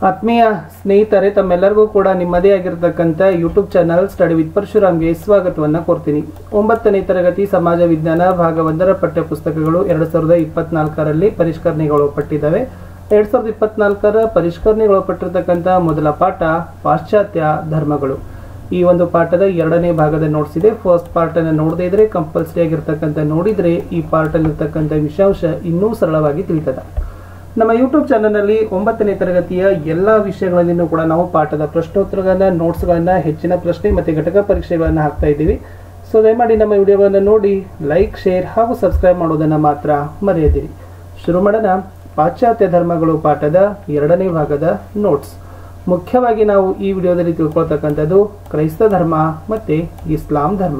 ಆತ್ಮೀಯ ಸ್ನೇಹಿತರೆ ತಮ್ಮೆಲ್ಲರಿಗೂ ಕೂಡ ನಿಮ್ಮದೇ ಆಗಿರತಕ್ಕಂಥ ಯೂಟ್ಯೂಬ್ ಚಾನಲ್ ಸ್ಟಡಿ ವಿತ್ ಪರಶುರಾಮ್ಗೆ ಸ್ವಾಗತವನ್ನು ಕೋರ್ತೀನಿ ಒಂಬತ್ತನೇ ತರಗತಿ ಸಮಾಜ ವಿಜ್ಞಾನ ಭಾಗ ಒಂದರ ಪಠ್ಯ ಪುಸ್ತಕಗಳು ಎರಡು ಸಾವಿರದ ಇಪ್ಪತ್ನಾಲ್ಕರಲ್ಲಿ ಪರಿಷ್ಕರಣೆಗೊಳಪಟ್ಟಿದ್ದಾವೆ ಎರಡ್ ಸಾವಿರದ ಇಪ್ಪತ್ನಾಲ್ಕರ ಪರಿಷ್ಕರಣೆಗೊಳಪಟ್ಟಿರ್ತಕ್ಕಂಥ ಮೊದಲ ಪಾಠ ಪಾಶ್ಚಾತ್ಯ ಧರ್ಮಗಳು ಈ ಒಂದು ಪಾಠದ ಎರಡನೇ ಭಾಗದ ನೋಟ್ಸ್ ಇದೆ ಫಸ್ಟ್ ಪಾರ್ಟ್ ಅನ್ನು ನೋಡದೇ ಇದ್ರೆ ಕಂಪಲ್ಸರಿ ಆಗಿರ್ತಕ್ಕಂಥ ನೋಡಿದ್ರೆ ಈ ಪಾರ್ಟ್ ಅಲ್ಲಿ ಇರ್ತಕ್ಕಂಥ ವಿಷಯಾಂಶ ಇನ್ನೂ ಸರಳವಾಗಿ ತಿಳಿತದ ನಮ್ಮ ಯೂಟ್ಯೂಬ್ ಚಾನಲ್ನಲ್ಲಿ ಒಂಬತ್ತನೇ ತರಗತಿಯ ಎಲ್ಲ ವಿಷಯಗಳಲ್ಲಿನೂ ಕೂಡ ನಾವು ಪಾಠದ ಪ್ರಶ್ನೋತ್ತರಗಳನ್ನ ನೋಟ್ಸ್ಗಳನ್ನ ಹೆಚ್ಚಿನ ಪ್ರಶ್ನೆ ಮತ್ತೆ ಘಟಕ ಪರೀಕ್ಷೆಗಳನ್ನ ಹಾಕ್ತಾ ಇದ್ದೀವಿ ಸೊ ದಯಮಾಡಿ ನಮ್ಮ ವಿಡಿಯೋಗಳನ್ನು ನೋಡಿ ಲೈಕ್ ಶೇರ್ ಹಾಗೂ ಸಬ್ಸ್ಕ್ರೈಬ್ ಮಾಡೋದನ್ನ ಮಾತ್ರ ಮರೆಯದಿರಿ ಶುರು ಮಾಡೋಣ ಪಾಶ್ಚಾತ್ಯ ಧರ್ಮಗಳು ಪಾಠದ ಎರಡನೇ ಭಾಗದ ನೋಟ್ಸ್ ಮುಖ್ಯವಾಗಿ ನಾವು ಈ ವಿಡಿಯೋದಲ್ಲಿ ತಿಳ್ಕೊಳ್ತಕ್ಕಂಥದ್ದು ಕ್ರೈಸ್ತ ಧರ್ಮ ಮತ್ತೆ ಇಸ್ಲಾಂ ಧರ್ಮ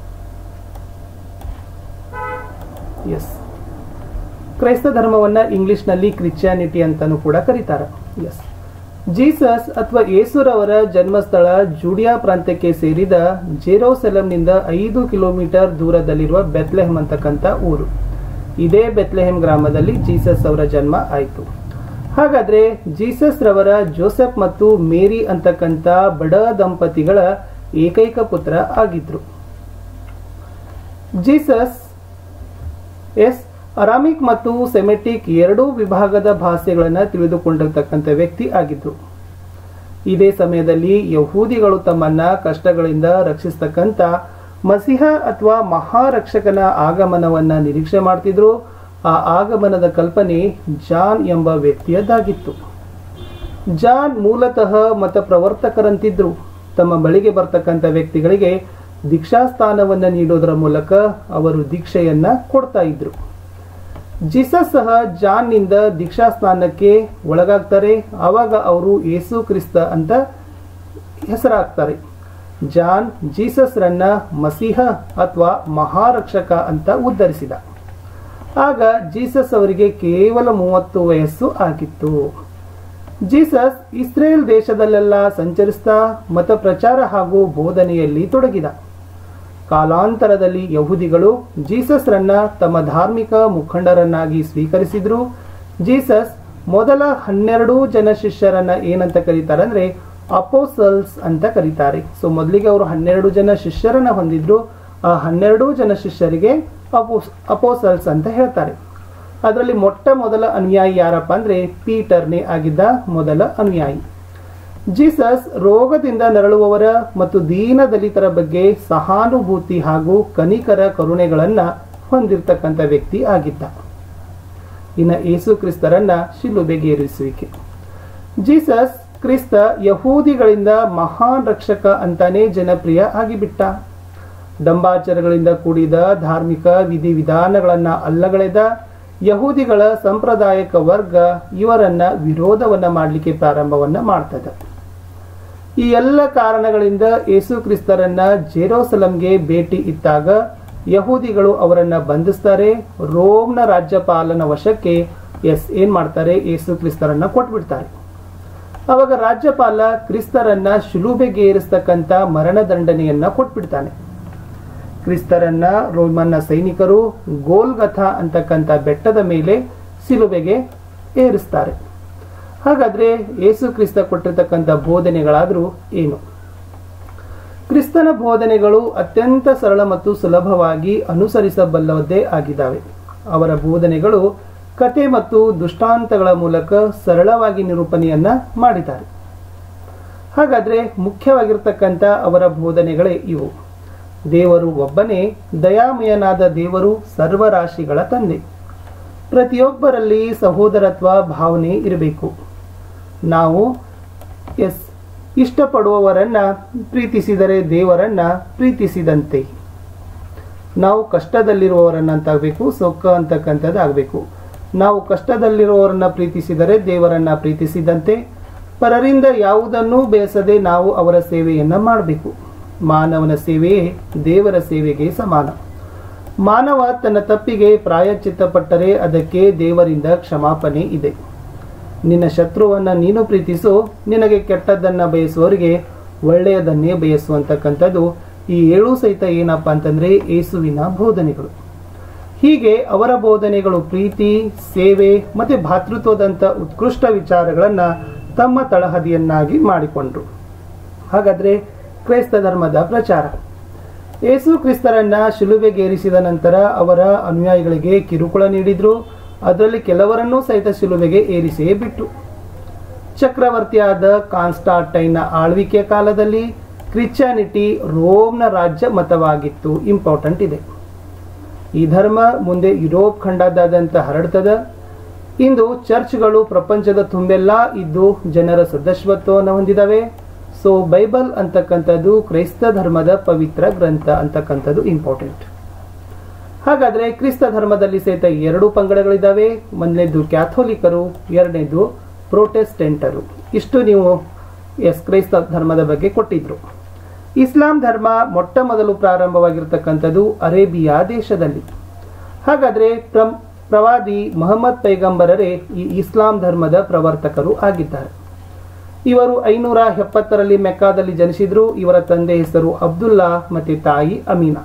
ಎಸ್ ಕ್ರೈಸ್ತ ಧರ್ಮವನ್ನ ಇಂಗ್ಲಿಷ್ನಲ್ಲಿ ಕ್ರಿಶ್ಚಿಯಾನಿಟಿ ಅಂತಾನೂ ಕೂಡ ಕರೀತಾರೆ ಎಸ್ ಜೀಸಸ್ ಅಥವಾ ಯೇಸುರವರ ಜನ್ಮಸ್ಥಳ ಜೂಡಿಯಾ ಪ್ರಾಂತ್ಯಕ್ಕೆ ಸೇರಿದ ಜೆರೋಸೆಲಂನಿಂದ ಐದು ಕಿಲೋಮೀಟರ್ ದೂರದಲ್ಲಿರುವ ಬೆತ್ಲೆಹಮ್ ಅಂತಕ್ಕಂಥ ಊರು ಇದೇ ಬೆತ್ಲೆಹೆಮ್ ಗ್ರಾಮದಲ್ಲಿ ಜೀಸಸ್ ಅವರ ಜನ್ಮ ಆಯಿತು ಹಾಗಾದ್ರೆ ಜೀಸಸ್ ರವರ ಜೋಸೆಫ್ ಮತ್ತು ಮೇರಿ ಅಂತಕ್ಕಂಥ ಬಡ ದಂಪತಿಗಳ ಏಕೈಕ ಪುತ್ರ ಆಗಿದ್ರು ಜೀಸಸ್ ಎಸ್ ಅರಾಮಿಕ್ ಮತ್ತು ಸೆಮೆಟಿಕ್ ಎರಡೂ ವಿಭಾಗದ ಭಾಷೆಗಳನ್ನು ತಿಳಿದುಕೊಂಡಿರ್ತಕ್ಕಂಥ ವ್ಯಕ್ತಿ ಆಗಿದ್ರು ಇದೇ ಸಮಯದಲ್ಲಿ ಯಹೂದಿಗಳು ತಮ್ಮನ್ನ ಕಷ್ಟಗಳಿಂದ ರಕ್ಷಿಸ್ತಕ್ಕಂಥ ಮಸಿಹ ಅಥವಾ ಮಹಾರಕ್ಷಕನ ಆಗಮನವನ್ನ ನಿರೀಕ್ಷೆ ಮಾಡ್ತಿದ್ರು ಆ ಆಗಮನದ ಕಲ್ಪನೆ ಜಾನ್ ಎಂಬ ವ್ಯಕ್ತಿಯದ್ದಾಗಿತ್ತು ಜಾನ್ ಮೂಲತಃ ಮತ ಪ್ರವರ್ತಕರಂತಿದ್ರು ತಮ್ಮ ಬಳಿಗೆ ಬರ್ತಕ್ಕಂಥ ವ್ಯಕ್ತಿಗಳಿಗೆ ದೀಕ್ಷಾಸ್ಥಾನವನ್ನ ನೀಡೋದರ ಮೂಲಕ ಅವರು ದೀಕ್ಷೆಯನ್ನ ಕೊಡ್ತಾ ಇದ್ರು ಜೀಸಸ್ ಸಹ ಜಾನ್ನಿಂದ ದೀಕ್ಷಾಸ್ನಾನಕ್ಕೆ ಒಳಗಾಗ್ತಾರೆ ಆವಾಗ ಅವರು ಯೇಸು ಕ್ರಿಸ್ತ ಅಂತ ಹೆಸರಾಗ್ತಾರೆ ಜಾನ್ ಜೀಸಸ್ರನ್ನ ಮಸಿಹ ಅಥವಾ ಮಹಾರಕ್ಷಕ ಅಂತ ಉದ್ಧರಿಸಿದ ಆಗ ಜೀಸಸ್ ಅವರಿಗೆ ಕೇವಲ ಮೂವತ್ತು ವಯಸ್ಸು ಆಗಿತ್ತು ಜೀಸಸ್ ಇಸ್ರೇಲ್ ದೇಶದಲ್ಲೆಲ್ಲ ಸಂಚರಿಸ್ತಾ ಮತ ಪ್ರಚಾರ ಹಾಗೂ ಬೋಧನೆಯಲ್ಲಿ ತೊಡಗಿದ ಕಾಲಾಂತರದಲ್ಲಿ ಯಹೂದಿಗಳು ಜೀಸಸ್ರನ್ನ ತಮ್ಮ ಧಾರ್ಮಿಕ ಮುಖಂಡರನ್ನಾಗಿ ಸ್ವೀಕರಿಸಿದ್ರು ಜೀಸಸ್ ಮೊದಲ ಹನ್ನೆರಡು ಜನ ಶಿಷ್ಯರನ್ನ ಏನಂತ ಕರೀತಾರೆ ಅಂದ್ರೆ ಅಪೋಸಲ್ಸ್ ಅಂತ ಕರೀತಾರೆ ಸೊ ಮೊದಲಿಗೆ ಅವರು ಹನ್ನೆರಡು ಜನ ಶಿಷ್ಯರನ್ನ ಹೊಂದಿದ್ರು ಆ ಹನ್ನೆರಡು ಜನ ಶಿಷ್ಯರಿಗೆ ಅಪೋಸ್ ಅಪೋಸಲ್ಸ್ ಅಂತ ಹೇಳ್ತಾರೆ ಅದರಲ್ಲಿ ಮೊಟ್ಟ ಮೊದಲ ಅನುಯಾಯಿ ಯಾರಪ್ಪ ಅಂದ್ರೆ ಪೀಟರ್ನೇ ಆಗಿದ್ದ ಮೊದಲ ಅನುಯಾಯಿ ಜೀಸಸ್ ರೋಗದಿಂದ ನರಳುವವರ ಮತ್ತು ದೀನ ದಲಿತರ ಬಗ್ಗೆ ಸಹಾನುಭೂತಿ ಹಾಗೂ ಕನಿಕರ ಕರುಣೆಗಳನ್ನ ಹೊಂದಿರತಕ್ಕಂಥ ವ್ಯಕ್ತಿ ಆಗಿದ್ದ ಇನ್ನು ಯೇಸು ಕ್ರಿಸ್ತರನ್ನ ಶಿಲುಬೆಗೇರಿಸುವಿಕೆ ಜೀಸಸ್ ಕ್ರಿಸ್ತ ಯಹೂದಿಗಳಿಂದ ಮಹಾನ್ ರಕ್ಷಕ ಅಂತಾನೆ ಜನಪ್ರಿಯ ಆಗಿಬಿಟ್ಟ ದಂಬಾಚಾರಗಳಿಂದ ಕೂಡಿದ ಧಾರ್ಮಿಕ ವಿಧಿವಿಧಾನಗಳನ್ನ ಅಲ್ಲಗಳೆದ ಯಹೂದಿಗಳ ಸಂಪ್ರದಾಯಕ ವರ್ಗ ಇವರನ್ನ ವಿರೋಧವನ್ನ ಮಾಡಲಿಕ್ಕೆ ಪ್ರಾರಂಭವನ್ನ ಮಾಡ್ತದೆ ಈ ಎಲ್ಲ ಕಾರಣಗಳಿಂದ ಯೇಸು ಕ್ರಿಸ್ತರನ್ನ ಜೆರೋಸಲಂಗೆ ಭೇಟಿ ಇತ್ತಾಗ ಯಹೂದಿಗಳು ಅವರನ್ನ ಬಂಧಿಸ್ತಾರೆ ರೋಮ್ನ ರಾಜ್ಯಪಾಲನ ವಶಕ್ಕೆ ಎಸ್ ಏನ್ ಮಾಡ್ತಾರೆ ಯೇಸು ಕ್ರಿಸ್ತರನ್ನ ಕೊಟ್ಬಿಡ್ತಾರೆ ಅವಾಗ ರಾಜ್ಯಪಾಲ ಕ್ರಿಸ್ತರನ್ನ ಶಿಲುಬೆಗೇರಿಸ್ತಕ್ಕಂಥ ಮರಣದಂಡನೆಯನ್ನ ಕೊಟ್ಬಿಡ್ತಾನೆ ಕ್ರಿಸ್ತರನ್ನ ರೋಮನ್ನ ಸೈನಿಕರು ಗೋಲ್ಗಥ ಅಂತಕ್ಕಂಥ ಬೆಟ್ಟದ ಮೇಲೆ ಸಿಲುಬೆಗೆ ಏರಿಸ್ತಾರೆ ಹಾಗಾದ್ರೆ ಯೇಸು ಕ್ರಿಸ್ತ ಕೊಟ್ಟಿರ್ತಕ್ಕಂಥ ಬೋಧನೆಗಳಾದರೂ ಏನು ಕ್ರಿಸ್ತನ ಬೋಧನೆಗಳು ಅತ್ಯಂತ ಸರಳ ಮತ್ತು ಸುಲಭವಾಗಿ ಅನುಸರಿಸಬಲ್ಲವದ್ದೇ ಆಗಿದ್ದಾವೆ ಅವರ ಬೋಧನೆಗಳು ಕತೆ ಮತ್ತು ದೃಷ್ಟಾಂತಗಳ ಮೂಲಕ ಸರಳವಾಗಿ ನಿರೂಪಣೆಯನ್ನ ಮಾಡಿದ್ದಾರೆ ಹಾಗಾದ್ರೆ ಮುಖ್ಯವಾಗಿರ್ತಕ್ಕಂಥ ಅವರ ಬೋಧನೆಗಳೇ ಇವು ದೇವರು ಒಬ್ಬನೇ ದಯಾಮಯನಾದ ದೇವರು ಸರ್ವರಾಶಿಗಳ ತಂದೆ ಪ್ರತಿಯೊಬ್ಬರಲ್ಲಿ ಸಹೋದರತ್ವ ಭಾವನೆ ಇರಬೇಕು ನಾವು ಎಸ್ ಇಷ್ಟಪಡುವವರನ್ನ ಪ್ರೀತಿಸಿದರೆ ದೇವರನ್ನ ಪ್ರೀತಿಸಿದಂತೆ ನಾವು ಕಷ್ಟದಲ್ಲಿರುವವರನ್ನ ಅಂತಾಗಬೇಕು ಸೊಕ್ಕ ಅಂತಕ್ಕಂಥದ್ದು ಆಗಬೇಕು ನಾವು ಕಷ್ಟದಲ್ಲಿರುವವರನ್ನ ಪ್ರೀತಿಸಿದರೆ ದೇವರನ್ನ ಪ್ರೀತಿಸಿದಂತೆ ಪರರಿಂದ ಯಾವುದನ್ನೂ ಬೇಸದೆ ನಾವು ಅವರ ಸೇವೆಯನ್ನ ಮಾಡಬೇಕು ಮಾನವನ ಸೇವೆಯೇ ದೇವರ ಸೇವೆಗೆ ಸಮಾನ ಮಾನವ ತನ್ನ ತಪ್ಪಿಗೆ ಪ್ರಾಯಚಿತ್ತಪಟ್ಟರೆ ಅದಕ್ಕೆ ದೇವರಿಂದ ಕ್ಷಮಾಪಣೆ ಇದೆ ನಿನ್ನ ಶತ್ರುವನ್ನ ನೀನು ಪ್ರೀತಿಸು ನಿನಗೆ ಕೆಟ್ಟದ್ದನ್ನ ಬಯಸುವವರಿಗೆ ಒಳ್ಳೆಯದನ್ನೇ ಬಯಸುವಂತಕ್ಕಂಥದ್ದು ಈ ಏಳು ಸಹಿತ ಏನಪ್ಪ ಅಂತಂದ್ರೆ ಯೇಸುವಿನ ಬೋಧನೆಗಳು ಹೀಗೆ ಅವರ ಬೋಧನೆಗಳು ಪ್ರೀತಿ ಸೇವೆ ಮತ್ತೆ ಭಾತೃತ್ವದಂತ ಉತ್ಕೃಷ್ಟ ವಿಚಾರಗಳನ್ನ ತಮ್ಮ ತಳಹದಿಯನ್ನಾಗಿ ಮಾಡಿಕೊಂಡ್ರು ಹಾಗಾದ್ರೆ ಕ್ರೈಸ್ತ ಧರ್ಮದ ಪ್ರಚಾರ ಯೇಸು ಕ್ರಿಸ್ತರನ್ನ ಶಿಲುಬೆಗೇರಿಸಿದ ನಂತರ ಅವರ ಅನುಯಾಯಿಗಳಿಗೆ ಕಿರುಕುಳ ನೀಡಿದ್ರು ಅದರಲ್ಲಿ ಕೆಲವರನ್ನೂ ಸಹಿತ ಶಿಲುಬೆಗೆ ಏರಿಸಿಯೇ ಬಿಟ್ಟು ಚಕ್ರವರ್ತಿಯಾದ ಕಾನ್ಸ್ಟಾಂಟೈನ್ನ ಆಳ್ವಿಕೆಯ ಕಾಲದಲ್ಲಿ ಕ್ರಿಶ್ಚಿಯಾನಿಟಿ ರೋಮ್ನ ರಾಜ್ಯ ಮತವಾಗಿತ್ತು ಇಂಪಾರ್ಟೆಂಟ್ ಇದೆ ಈ ಧರ್ಮ ಮುಂದೆ ಯುರೋಪ್ ಖಂಡದಾದ್ಯಂತ ಹರಡ್ತದ ಇಂದು ಚರ್ಚ್ಗಳು ಪ್ರಪಂಚದ ತುಂಬೆಲ್ಲ ಇದ್ದು ಜನರ ಸದಸ್ಯತ್ವವನ್ನು ಹೊಂದಿದವೆ ಸೊ ಬೈಬಲ್ ಅಂತಕ್ಕಂಥದ್ದು ಕ್ರೈಸ್ತ ಧರ್ಮದ ಪವಿತ್ರ ಗ್ರಂಥ ಅಂತಕ್ಕಂಥದ್ದು ಇಂಪಾರ್ಟೆಂಟ್ ಹಾಗಾದ್ರೆ ಕ್ರಿಸ್ತ ಧರ್ಮದಲ್ಲಿ ಸಹಿತ ಎರಡು ಪಂಗಡಗಳಿದ್ದಾವೆ ಮೊದಲನೇದು ಕ್ಯಾಥೋಲಿಕರು ಎರಡನೇದು ಪ್ರೊಟೆಸ್ಟೆಂಟರು ಇಷ್ಟು ನೀವು ಎಸ್ ಕ್ರೈಸ್ತ ಧರ್ಮದ ಬಗ್ಗೆ ಕೊಟ್ಟಿದ್ರು ಇಸ್ಲಾಂ ಧರ್ಮ ಮೊಟ್ಟ ಮೊದಲು ಪ್ರಾರಂಭವಾಗಿರ್ತಕ್ಕಂಥದ್ದು ಅರೇಬಿಯಾ ದೇಶದಲ್ಲಿ ಹಾಗಾದ್ರೆ ಪ್ರ ಪ್ರವಾದಿ ಮೊಹಮ್ಮದ್ ಪೈಗಂಬರರೇ ಈ ಇಸ್ಲಾಂ ಧರ್ಮದ ಪ್ರವರ್ತಕರು ಆಗಿದ್ದಾರೆ ಇವರು ಐನೂರ ಎಪ್ಪತ್ತರಲ್ಲಿ ಮೆಕ್ಕಾದಲ್ಲಿ ಜನಿಸಿದ್ರು ಇವರ ತಂದೆ ಹೆಸರು ಅಬ್ದುಲ್ಲಾ ಮತ್ತೆ ತಾಯಿ ಅಮೀನಾ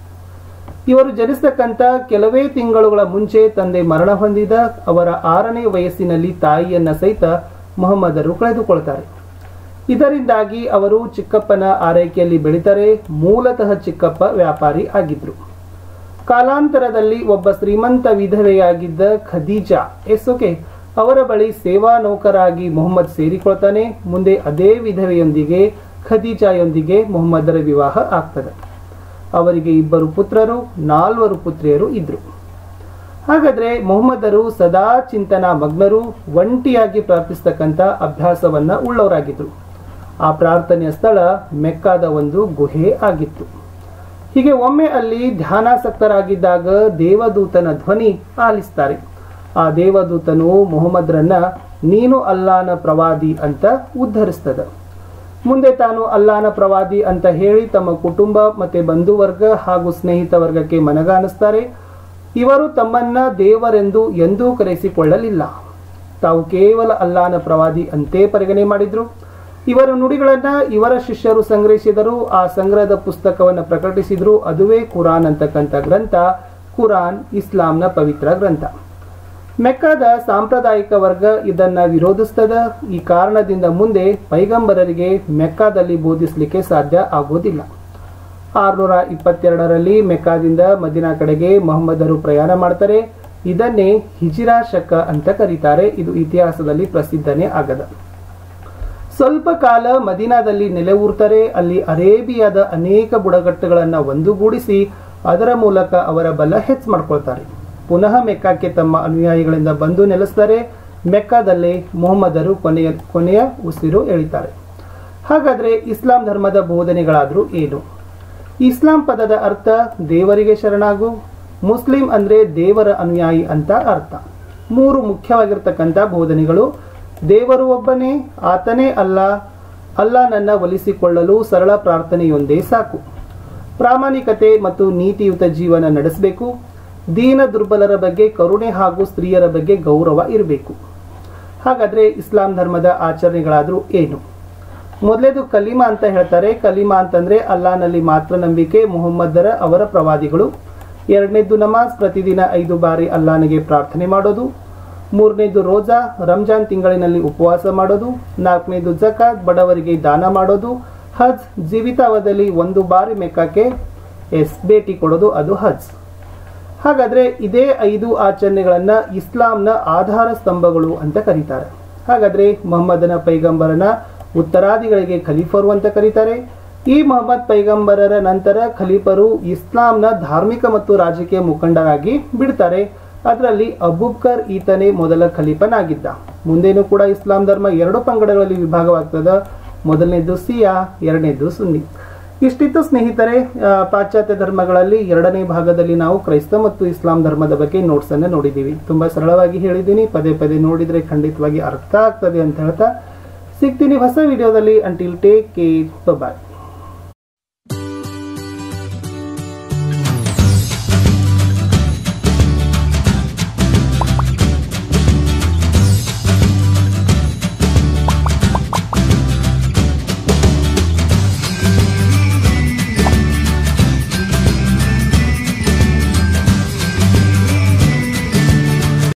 ಇವರು ಜನಿಸ್ತಕ್ಕಂಥ ಕೆಲವೇ ತಿಂಗಳುಗಳ ಮುಂಚೆ ತಂದೆ ಮರಣ ಹೊಂದಿದ ಅವರ ಆರನೇ ವಯಸ್ಸಿನಲ್ಲಿ ತಾಯಿಯನ್ನ ಸಹಿತ ಮೊಹಮ್ಮದರು ಕಳೆದುಕೊಳ್ತಾರೆ ಇದರಿಂದಾಗಿ ಅವರು ಚಿಕ್ಕಪ್ಪನ ಆರೈಕೆಯಲ್ಲಿ ಬೆಳಿತಾರೆ ಮೂಲತಃ ಚಿಕ್ಕಪ್ಪ ವ್ಯಾಪಾರಿ ಆಗಿದ್ರು ಕಾಲಾಂತರದಲ್ಲಿ ಒಬ್ಬ ಶ್ರೀಮಂತ ವಿಧವೆಯಾಗಿದ್ದ ಖದೀಜಾ ಎಸ್ಒಕೆ ಅವರ ಬಳಿ ಸೇವಾ ನೌಕರಾಗಿ ಮೊಹಮ್ಮದ್ ಸೇರಿಕೊಳ್ತಾನೆ ಮುಂದೆ ಅದೇ ವಿಧವೆಯೊಂದಿಗೆ ಖದೀಜಾಯೊಂದಿಗೆ ಮೊಹಮ್ಮದರ ವಿವಾಹ ಆಗ್ತದೆ ಅವರಿಗೆ ಇಬ್ಬರು ಪುತ್ರರು ನಾಲ್ವರು ಪುತ್ರಿಯರು ಇದ್ರು ಹಾಗಾದ್ರೆ ಮೊಹಮ್ಮದರು ಸದಾ ಚಿಂತನಾ ಮಗ್ನರು ಒಂಟಿಯಾಗಿ ಪ್ರಾರ್ಥಿಸ್ತಕ್ಕಂಥ ಅಭ್ಯಾಸವನ್ನ ಉಳ್ಳವರಾಗಿದ್ರು ಆ ಪ್ರಾರ್ಥನೆಯ ಸ್ಥಳ ಮೆಕ್ಕಾದ ಒಂದು ಗುಹೆ ಆಗಿತ್ತು ಹೀಗೆ ಒಮ್ಮೆ ಅಲ್ಲಿ ಧ್ಯಾನಾಸಕ್ತರಾಗಿದ್ದಾಗ ದೇವದೂತನ ಧ್ವನಿ ಆಲಿಸ್ತಾರೆ ಆ ದೇವದೂತನು ಮೊಹಮ್ಮದ್ರನ್ನ ನೀನು ಅಲ್ಲಾನ ಪ್ರವಾದಿ ಅಂತ ಉದ್ಧರಿಸ್ತದ ಮುಂದೆ ತಾನು ಅಲ್ಲಾನ ಪ್ರವಾದಿ ಅಂತ ಹೇಳಿ ತಮ್ಮ ಕುಟುಂಬ ಮತ್ತೆ ಬಂಧುವರ್ಗ ಹಾಗೂ ಸ್ನೇಹಿತ ವರ್ಗಕ್ಕೆ ಮನಗಾಣಿಸ್ತಾರೆ ಇವರು ತಮ್ಮನ್ನ ದೇವರೆಂದು ಎಂದೂ ಕರೆಸಿಕೊಳ್ಳಲಿಲ್ಲ ತಾವು ಕೇವಲ ಅಲ್ಲಾನ ಪ್ರವಾದಿ ಅಂತೇ ಪರಿಗಣನೆ ಮಾಡಿದ್ರು ಇವರ ನುಡಿಗಳನ್ನ ಇವರ ಶಿಷ್ಯರು ಸಂಗ್ರಹಿಸಿದರು ಆ ಸಂಗ್ರಹದ ಪುಸ್ತಕವನ್ನು ಪ್ರಕಟಿಸಿದ್ರು ಅದುವೇ ಕುರಾನ್ ಅಂತಕ್ಕಂಥ ಗ್ರಂಥ ಕುರಾನ್ ಇಸ್ಲಾಂನ ಪವಿತ್ರ ಗ್ರಂಥ ಮೆಕ್ಕಾದ ಸಾಂಪ್ರದಾಯಿಕ ವರ್ಗ ಇದನ್ನ ವಿರೋಧಿಸ್ತದ ಈ ಕಾರಣದಿಂದ ಮುಂದೆ ಪೈಗಂಬರರಿಗೆ ಮೆಕ್ಕಾದಲ್ಲಿ ಬೋಧಿಸಲಿಕ್ಕೆ ಸಾಧ್ಯ ಆಗೋದಿಲ್ಲ ಆರುನೂರ ಇಪ್ಪತ್ತೆರಡರಲ್ಲಿ ಮೆಕ್ಕಾದಿಂದ ಮದಿನಾ ಕಡೆಗೆ ಮೊಹಮ್ಮದರು ಪ್ರಯಾಣ ಮಾಡ್ತಾರೆ ಇದನ್ನೇ ಹಿಜಿರಾ ಶಕ ಅಂತ ಕರೀತಾರೆ ಇದು ಇತಿಹಾಸದಲ್ಲಿ ಪ್ರಸಿದ್ಧನೇ ಆಗದ ಸ್ವಲ್ಪ ಕಾಲ ಮದೀನಾದಲ್ಲಿ ನೆಲೆ ಊರ್ತಾರೆ ಅಲ್ಲಿ ಅರೇಬಿಯಾದ ಅನೇಕ ಬುಡಗಟ್ಟುಗಳನ್ನ ಒಂದುಗೂಡಿಸಿ ಅದರ ಮೂಲಕ ಅವರ ಬಲ ಹೆಚ್ಚು ಮಾಡ್ಕೊಳ್ತಾರೆ ಪುನಃ ಮೆಕ್ಕಾಕ್ಕೆ ತಮ್ಮ ಅನುಯಾಯಿಗಳಿಂದ ಬಂದು ನೆಲೆಸ್ತಾರೆ ಮೆಕ್ಕಾದಲ್ಲೇ ಮೊಹಮ್ಮದರು ಕೊನೆಯ ಕೊನೆಯ ಉಸಿರು ಎಳಿತಾರೆ ಹಾಗಾದ್ರೆ ಇಸ್ಲಾಂ ಧರ್ಮದ ಬೋಧನೆಗಳಾದ್ರೂ ಏನು ಇಸ್ಲಾಂ ಪದದ ಅರ್ಥ ದೇವರಿಗೆ ಶರಣಾಗು ಮುಸ್ಲಿಂ ಅಂದ್ರೆ ದೇವರ ಅನುಯಾಯಿ ಅಂತ ಅರ್ಥ ಮೂರು ಮುಖ್ಯವಾಗಿರ್ತಕ್ಕಂಥ ಬೋಧನೆಗಳು ದೇವರು ಒಬ್ಬನೇ ಆತನೇ ಅಲ್ಲ ಅಲ್ಲ ನನ್ನ ಒಲಿಸಿಕೊಳ್ಳಲು ಸರಳ ಪ್ರಾರ್ಥನೆಯೊಂದೇ ಸಾಕು ಪ್ರಾಮಾಣಿಕತೆ ಮತ್ತು ನೀತಿಯುತ ಜೀವನ ನಡೆಸಬೇಕು ದೀನ ದುರ್ಬಲರ ಬಗ್ಗೆ ಕರುಣೆ ಹಾಗೂ ಸ್ತ್ರೀಯರ ಬಗ್ಗೆ ಗೌರವ ಇರಬೇಕು ಹಾಗಾದ್ರೆ ಇಸ್ಲಾಂ ಧರ್ಮದ ಆಚರಣೆಗಳಾದ್ರೂ ಏನು ಮೊದಲೇದು ಕಲಿಮಾ ಅಂತ ಹೇಳ್ತಾರೆ ಕಲಿಮಾ ಅಂತಂದ್ರೆ ಅಲ್ಲಾನಲ್ಲಿ ಮಾತ್ರ ನಂಬಿಕೆ ಮುಹಮ್ಮದರ ಅವರ ಪ್ರವಾದಿಗಳು ಎರಡನೇದು ನಮಾಜ್ ಪ್ರತಿದಿನ ಐದು ಬಾರಿ ಅಲ್ಲಾನಿಗೆ ಪ್ರಾರ್ಥನೆ ಮಾಡೋದು ಮೂರನೇದು ರೋಜಾ ರಂಜಾನ್ ತಿಂಗಳಿನಲ್ಲಿ ಉಪವಾಸ ಮಾಡೋದು ನಾಲ್ಕನೇದು ಜಕಾತ್ ಬಡವರಿಗೆ ದಾನ ಮಾಡೋದು ಹಜ್ ಜೀವಿತಾವಧಿಯಲ್ಲಿ ಒಂದು ಬಾರಿ ಮೆಕ್ಕಕ್ಕೆ ಎಸ್ ಭೇಟಿ ಕೊಡೋದು ಅದು ಹಜ್ ಹಾಗಾದ್ರೆ ಇದೇ ಐದು ಆಚರಣೆಗಳನ್ನ ಇಸ್ಲಾಂನ ಆಧಾರ ಸ್ತಂಭಗಳು ಅಂತ ಕರೀತಾರೆ ಹಾಗಾದ್ರೆ ಮೊಹಮ್ಮದನ ಪೈಗಂಬರನ ಉತ್ತರಾದಿಗಳಿಗೆ ಖಲೀಫರು ಅಂತ ಕರೀತಾರೆ ಈ ಮೊಹಮ್ಮದ್ ಪೈಗಂಬರರ ನಂತರ ಖಲೀಫರು ಇಸ್ಲಾಂನ ಧಾರ್ಮಿಕ ಮತ್ತು ರಾಜಕೀಯ ಮುಖಂಡರಾಗಿ ಬಿಡ್ತಾರೆ ಅದರಲ್ಲಿ ಅಬೂಬ್ಕರ್ ಈತನೇ ಮೊದಲ ಖಲೀಫನಾಗಿದ್ದ ಮುಂದೇನೂ ಕೂಡ ಇಸ್ಲಾಂ ಧರ್ಮ ಎರಡು ಪಂಗಡಗಳಲ್ಲಿ ವಿಭಾಗವಾಗ್ತದ ಮೊದಲನೇದು ಸಿಯಾ ಎರಡನೇದು ಸುನ್ನಿ ಇಷ್ಟಿತ್ತು ಸ್ನೇಹಿತರೆ ಆ, ಪಾಶ್ಚಾತ್ಯ ಧರ್ಮಗಳಲ್ಲಿ ಎರಡನೇ ಭಾಗದಲ್ಲಿ ನಾವು ಕ್ರೈಸ್ತ ಮತ್ತು ಇಸ್ಲಾಂ ಧರ್ಮದ ಬಗ್ಗೆ ನೋಟ್ಸ್ ಅನ್ನ ನೋಡಿದ್ದೀವಿ ತುಂಬಾ ಸರಳವಾಗಿ ಹೇಳಿದ್ದೀನಿ ಪದೇ ಪದೇ ನೋಡಿದ್ರೆ ಖಂಡಿತವಾಗಿ ಅರ್ಥ ಆಗ್ತದೆ ಅಂತ ಹೇಳ್ತಾ ಸಿಗ್ತೀನಿ ಹೊಸ ವಿಡಿಯೋದಲ್ಲಿ ಅಂಟಿಲ್ ಟೇಕ್ ಕೇರ್ ಬಾಯ್